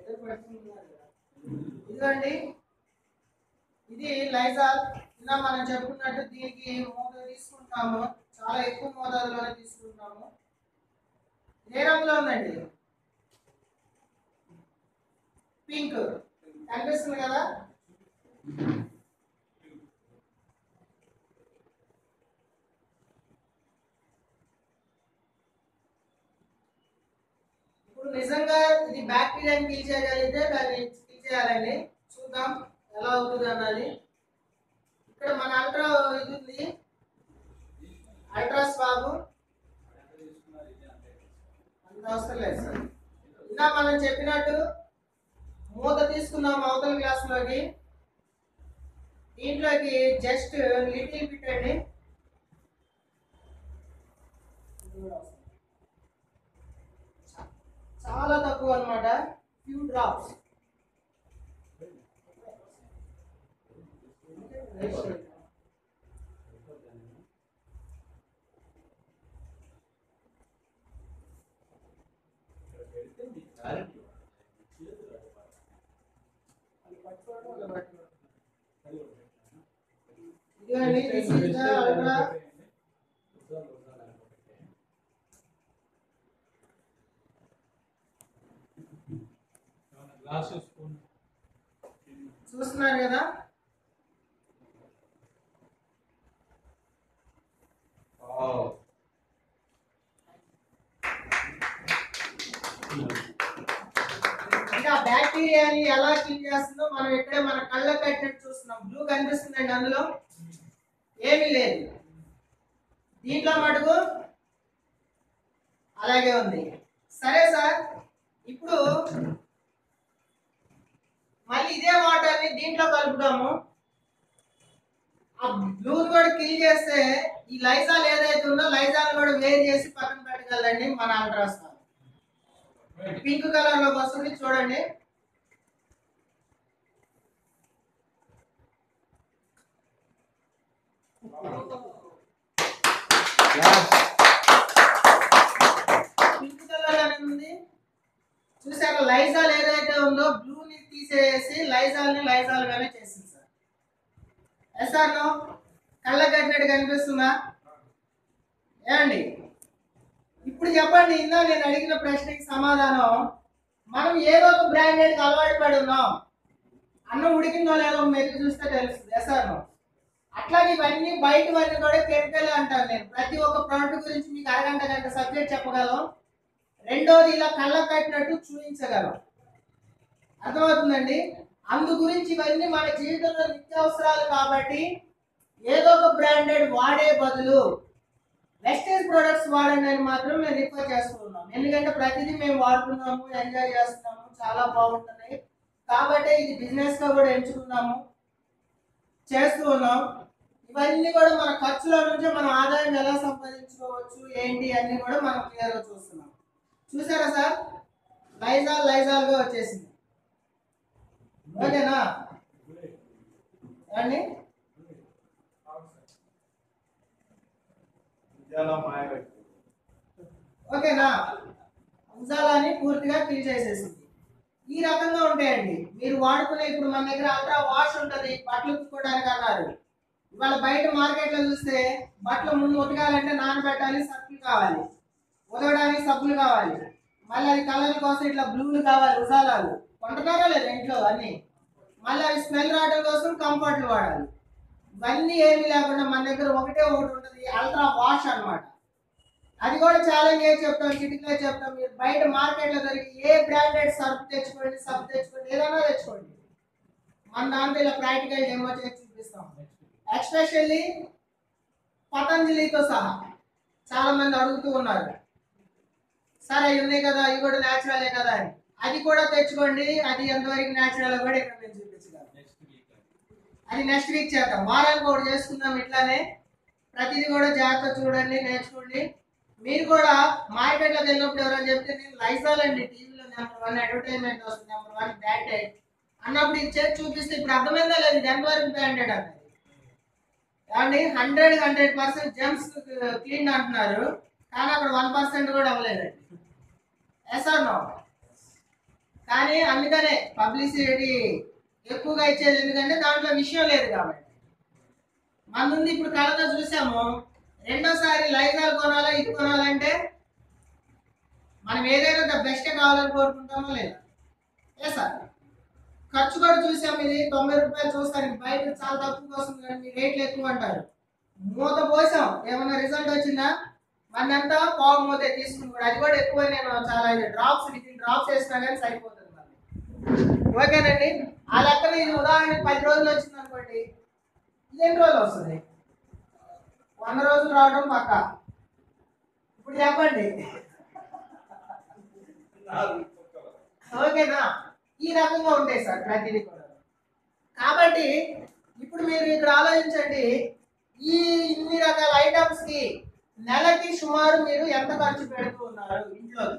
పేరు పట్టుకున్నారు కదా. ఇదిగోండి ఇది లైజాల్ ఇలా మనం చెప్పుకున్నట్టు దీనికి మోతాదు తీసుకుంటాము చాలా ఎక్కువ మోతాదులోనే తీసుకుంటాము ఏ రంగులో ఉందండి పింక్ కనిపిస్తుంది కదా ఇప్పుడు నిజంగా ఇది బ్యాక్టీరియాని కిల్ చేయగలిగితే దాన్ని కిల్ చేయాలండి చూద్దాం ఎలా అవుతుంది అన్నది ఇక్కడ మన అల్ట్రా ఇది ఉంది అల్ట్రా స్వాబ్ అంత అవసరం లేదు సార్ ఇంకా మనం చెప్పినట్టు మూత తీసుకున్నాం అవతల గ్లాసులోకి దీంట్లోకి జస్ట్ లిటిల్ బిట్ అండి చాలా తక్కువ అన్నమాట ఫ్యూ డ్రాప్స్ ఇదిగోండి this is the ultra glass spoon చూస్తున్నారు కదా ఇంకా బ్యాక్టీరియాని ఎలా క్లీన్ చేస్తుందో మనం ఇక్కడే మన కళ్ళకు కట్టినట్టు చూస్తున్నాం బ్లూ కనిపిస్తుందండి అందులో ఏమీ లేదు దీంట్లో మటుకు అలాగే ఉంది సరే సార్ ఇప్పుడు మళ్ళీ ఇదే వాటర్ని దీంట్లో కలుపుతాము ఆ బ్లూని కూడా కిల్ చేస్తే ఈ లైజాల్ ఏదైతే ఉందో లైజాల్ కూడా వేరు చేసి పక్కన పెట్టగలండి మన అల్ట్రాసాల్ పింక్ కలర్ లోకి వస్తుంది చూడండి పింక్ కలర్ అనేది ఉంది చూసారా లైజాల్ ఏదైతే ఉందో బ్లూ ని తీసేసి లైజాల్ ని లైజాల్ గానే చేసింది సార్ ఎస్ సార్ నో కళ్ళ కట్టినట్టు కనిపిస్తుందా ఏమండి ఇప్పుడు చెప్పండి ఇందా నేను అడిగిన ప్రశ్నకి సమాధానం మనం ఏదో ఒక బ్రాండెడ్ అలవాటు పడి ఉన్నాం అన్నం ఉడికిందో లేదో మెరుగు చూస్తే తెలుస్తుంది ఎస్ సార్ నో అట్లాగే ఇవన్నీ బయటవన్నీ కూడా కెమికల్ అంటాను నేను ప్రతి ఒక్క ప్రోడక్ట్ గురించి మీకు అరగంట గంట సబ్జెక్ట్ చెప్పగలం రెండోది ఇలా కళ్ళ కట్టినట్టు చూపించగలం అర్థమవుతుందండి అందు గురించి ఇవన్నీ మన జీవితంలో నిత్యావసరాలు కాబట్టి ఏదో ఒక బ్రాండెడ్ వాడే బదులు వెస్టేజ్ ప్రొడక్ట్స్ వాడండి అని మాత్రం మేము రిఫర్ చేస్తూ ఉన్నాం ఎందుకంటే ప్రతిదీ మేము వాడుతున్నాము ఎంజాయ్ చేస్తున్నాము చాలా బాగుంటున్నాయి కాబట్టి ఇది బిజినెస్ గా కూడా ఎంచుకున్నాము చేస్తూ ఉన్నాం ఇవన్నీ కూడా మన ఖర్చుల నుంచి మనం ఆదాయం ఎలా సంపాదించుకోవచ్చు ఏంటి అన్ని కూడా మనం క్లియర్ గా చూస్తున్నాం చూసారా సార్ లైజాల్ లైజాల్ గా వచ్చేసింది ఓకేనా అండి ఓకేనా ఉజాలాని పూర్తిగా ఫిల్ చేసేసింది ఈ రకంగా ఉంటాయండి మీరు వాడుకునే ఇప్పుడు మన దగ్గర అల్ట్రా వాష్ ఉంటుంది బట్టలు ఉతుక్కోవడానికి అన్నారు ఇవాళ బయట మార్కెట్ లో చూస్తే బట్టలు ముందు ఉతకాలంటే నానబెట్టాలి సబ్బులు కావాలి ఉతకడానికి సబ్బులు కావాలి మళ్ళీ అది కలర్ కోసం ఇట్లా బ్లూలు కావాలి ఉజాలాలు కొంటున్నారా లేదా ఇంట్లో అన్ని మళ్ళీ అవి స్మెల్ రావడం కోసం కంఫర్ట్లు వాడాలి ఇవన్నీ ఏమీ లేకుండా మన దగ్గర ఒకటే ఒకటి ఉంటుంది అల్ట్రా వాష్ అన్నమాట అది కూడా ఛాలెంజ్ చేసి చెప్తాం చిటికలో చెప్తాం మీరు బయట మార్కెట్ లో దొరికి ఏ బ్రాండెడ్ సర్ఫ్ తెచ్చుకోండి సర్ఫ్ తెచ్చుకోండి ఏదైనా తెచ్చుకోండి మన దాంట్లో ఇలా ప్రాక్టికల్ డెమో చేసి చూపిస్తాం ఎక్స్పెషల్లీ పతంజలితో సహా చాలా మంది అడుగుతూ ఉన్నారు సరే అవి ఉన్నాయి కదా అవి కూడా న్యాచురలే కదా అని అది కూడా తెచ్చుకోండి అది ఎంతవరకు న్యాచురల్ కూడా ఇక్కడ నేను చూపించగలను నెక్స్ట్ వీక్ అది నెక్స్ట్ వీక్ చేద్దాం వారానికి ఒకటి చేసుకుందాం ఇట్లానే ప్రతిదీ కూడా జాగ్రత్త చూడండి నేర్చుకోండి మీరు కూడా మార్కెట్లోకి వెళ్ళినప్పుడు ఎవరైనా చెప్తే నేను లైజాల్ అండి టీవీలో నెంబర్ వన్ అడ్వర్టైజ్మెంట్ వస్తుంది నెంబర్ వన్ బ్రాండెడ్ అన్నప్పుడు ఇది చేసి చూపిస్తే ఇప్పుడు అర్థమైందా లేదు ఇది ఎంతవరకు బ్రాండెడ్ అన్నది ఏమండి hundred hundred percent germs clean అంటున్నారు కానీ అక్కడ వన్ పర్సెంట్ కూడా అవ్వలేదండి ఎస్ ఆర్ నో కానీ అందుకనే పబ్లిసిటీ ఎక్కువగా ఇచ్చేది ఎందుకంటే దాంట్లో విషయం లేదు కాబట్టి మన ముందు ఇప్పుడు కళతో చూసాము రెండోసారి లైజాల్ కొనాలా ఇది కొనాలంటే మనం ఏదైనా ద బెస్ట్ కావాలని కోరుకుంటామో లేదా ఏ సార్ ఖర్చు కూడా చూసాం ఇది తొంభై రూపాయలు చూస్తానికి బయట చాలా తక్కువ వస్తుంది కానీ మీ రేట్లు ఎక్కువ అంటారు మూత పోసాం ఏమన్నా రిజల్ట్ వచ్చిందా మన అంతా పావు మూత తీసుకుని కూడా అది కూడా ఎక్కువ నేను చాలా డ్రాప్స్ ఇది డ్రాప్స్ వేసినా కానీ సరిపోతుంది మళ్ళీ ఓకేనండి ఆ లెక్కన ఇది ఉదాహరణకి పది రోజులు వచ్చింది అనుకోండి ఇది ఎన్ని రోజులు వస్తుంది వంద రోజులు రావడం పక్క ఇప్పుడు చెప్పండి ఓకేనా ఈ రకంగా ఉంటాయి సార్ ప్రతిదీ కూడా కాబట్టి ఇప్పుడు మీరు ఇక్కడ ఆలోచించండి ఈ ఇన్ని రకాల ఐటమ్స్ కి నెలకి సుమారు మీరు ఎంత ఖర్చు పెడుతూ ఉన్నారు ఇంట్లో